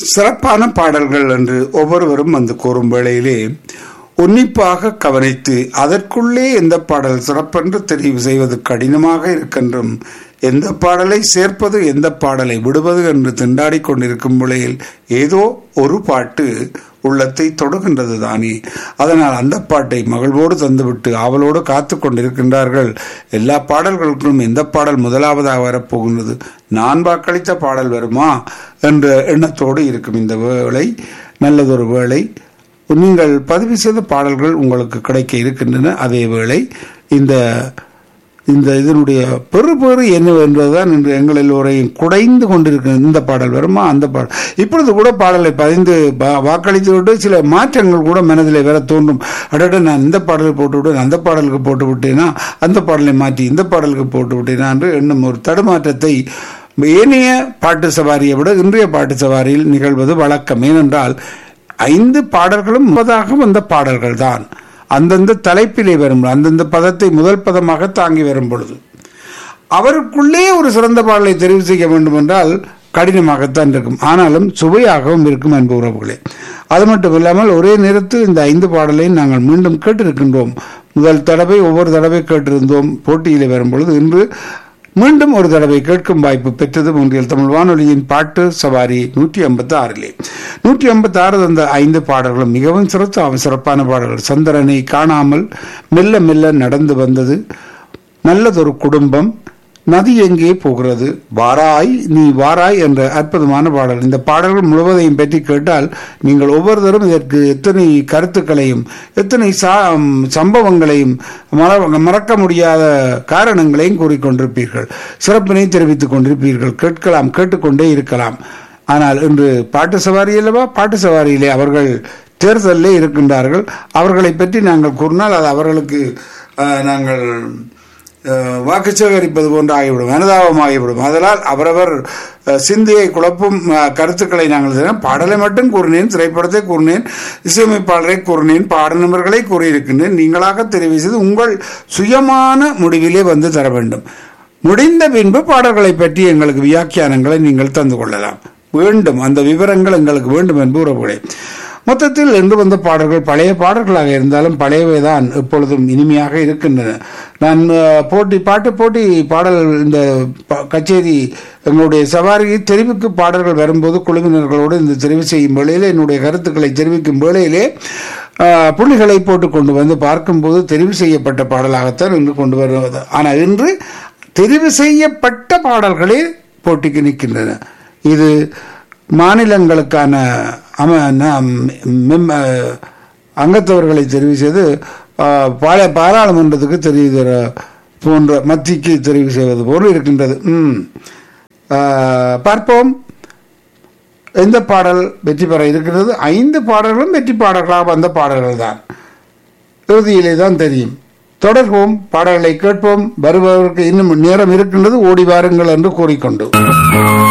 சிறப்பான பாடல்கள் என்று ஒவ்வொருவரும் வந்து கூறும் வேளையிலே உன்னிப்பாக கவனித்து அதற்குள்ளே எந்த பாடல் சிறப்பென்று தெரிவு செய்வது கடினமாக இருக்கின்றும் எந்த பாடலை சேர்ப்பது எந்த பாடலை விடுவது என்று திண்டாடி கொண்டிருக்கும் வேளையில் ஏதோ ஒரு பாட்டு உள்ளத்தை தொடுகின்றது தானே அதனால் அந்த பாட்டை மகிழ்வோடு தந்துவிட்டு ஆவலோடு காத்து கொண்டிருக்கின்றார்கள் எல்லா பாடல்களுக்கும் எந்த பாடல் முதலாவதாக வரப்போகின்றது நான் வாக்களித்த பாடல் வருமா என்ற எண்ணத்தோடு இருக்கும் இந்த வேளை நல்லதொரு வேளை நீங்கள் பதிவு செய்த பாடல்கள் உங்களுக்கு கிடைக்க இருக்கின்றன அதே வேளை இந்த இந்த இதனுடைய பெரு பெரு என்னவென்பதுதான் இன்று எங்கள் எல்லோரையும் குடைந்து கொண்டிருக்கிற இந்த பாடல் வருமா அந்த பாடல் இப்பொழுது கூட பாடலை பதிந்து வாக்களித்து விட்டு சில மாற்றங்கள் கூட மனதில் வர தோன்றும் அடட நான் இந்த பாடலை போட்டு விட்டேன் அந்த பாடலுக்கு போட்டு விட்டேனா அந்த பாடலை மாற்றி இந்த பாடலுக்கு போட்டு விட்டேனா என்று எண்ணும் ஒரு தடுமாற்றத்தை ஏனைய பாட்டு சவாரியை விட இன்றைய பாட்டு சவாரியில் நிகழ்வது வழக்கம் ஏனென்றால் ஐந்து பாடல்களும் முப்பதாக வந்த பாடல்கள் தான் அந்தந்த தலைப்பிலே வரும் அந்தந்த பதத்தை முதல் பதமாக தாங்கி வரும் பொழுது அவருக்குள்ளே ஒரு சிறந்த பாடலை தெரிவு செய்ய வேண்டும் என்றால் கடினமாகத்தான் இருக்கும் ஆனாலும் சுவையாகவும் இருக்கும் அன்பு உறவுகளே அது மட்டும் இல்லாமல் ஒரே நேரத்தில் இந்த ஐந்து பாடலையும் நாங்கள் மீண்டும் கேட்டிருக்கின்றோம் முதல் தடவை ஒவ்வொரு தடவை கேட்டிருந்தோம் போட்டியிலே வரும் பொழுது இன்று மீண்டும் ஒரு தடவை கேட்கும் வாய்ப்பு பெற்றது ஒன்றியல் தமிழ் வானொலியின் பாட்டு சவாரி நூற்றி ஐம்பத்தி ஆறிலே நூற்றி ஐம்பத்தி ஆறு தந்த ஐந்து பாடல்களும் மிகவும் சிறப்பு சிறப்பான பாடல்கள் சந்திரனை காணாமல் மெல்ல மெல்ல நடந்து வந்தது நல்லதொரு குடும்பம் நதி எங்கே போகிறது வாராய் நீ வாராய் என்ற அற்புதமான பாடல் இந்த பாடல்கள் முழுவதையும் பற்றி கேட்டால் நீங்கள் ஒவ்வொருத்தரும் இதற்கு எத்தனை கருத்துக்களையும் எத்தனை சம்பவங்களையும் மறக்க முடியாத காரணங்களையும் கூறிக்கொண்டிருப்பீர்கள் சிறப்பினை தெரிவித்துக் கொண்டிருப்பீர்கள் கேட்கலாம் கேட்டுக்கொண்டே இருக்கலாம் ஆனால் இன்று பாட்டு சவாரி அல்லவா பாட்டு சவாரியிலே அவர்கள் தேர்தலிலே இருக்கின்றார்கள் அவர்களை பற்றி நாங்கள் கூறினால் அது அவர்களுக்கு நாங்கள் வாக்கு சேகரிப்பது போன்று ஆகிவிடும் அனுதாபம் ஆகிவிடும் அதனால் அவரவர் சிந்தையை குழப்பும் கருத்துக்களை நாங்கள் பாடலை மட்டும் கூறினேன் திரைப்படத்தை கூறினேன் இசையமைப்பாளரை கூறினேன் பாடநபர்களை கூறியிருக்கின்றேன் நீங்களாக தெரிவு செய்து உங்கள் சுயமான முடிவிலே வந்து தர வேண்டும் முடிந்த பின்பு பாடல்களை பற்றி எங்களுக்கு வியாக்கியானங்களை நீங்கள் தந்து கொள்ளலாம் வேண்டும் அந்த விவரங்கள் எங்களுக்கு வேண்டும் என்பது உறவுகளே மொத்தத்தில் என்று வந்த பாடல்கள் பழைய பாடல்களாக இருந்தாலும் பழையவை தான் எப்பொழுதும் இனிமையாக இருக்கின்றன நான் போட்டி பாட்டு போட்டி பாடல் இந்த கச்சேரி எங்களுடைய சவாரி தெரிவுக்கு பாடல்கள் வரும்போது குழுவினர்களோடு இந்த தெரிவு செய்யும் வேளையிலே என்னுடைய கருத்துக்களை தெரிவிக்கும் வேளையிலே புள்ளிகளை போட்டு கொண்டு வந்து பார்க்கும்போது தெரிவு செய்யப்பட்ட பாடலாகத்தான் இன்று கொண்டு வருவது ஆனால் இன்று தெரிவு செய்யப்பட்ட பாடல்களே போட்டிக்கு நிற்கின்றன இது மாநிலங்களுக்கான அங்கத்தவர்களை தெரிவு செய்து பாராளுமன்றத்துக்கு தெரிவு போன்ற மத்திக்கு தெரிவு செய்வது போன்று இருக்கின்றது ம் பார்ப்போம் எந்த பாடல் வெற்றி பெற இருக்கிறது ஐந்து பாடல்களும் வெற்றி பாடல்களாக வந்த பாடல்கள் தான் இறுதியிலே தான் தெரியும் தொடர்போம் பாடல்களை கேட்போம் வருபவருக்கு இன்னும் நேரம் இருக்கின்றது ஓடி வாருங்கள் என்று கூறிக்கொண்டு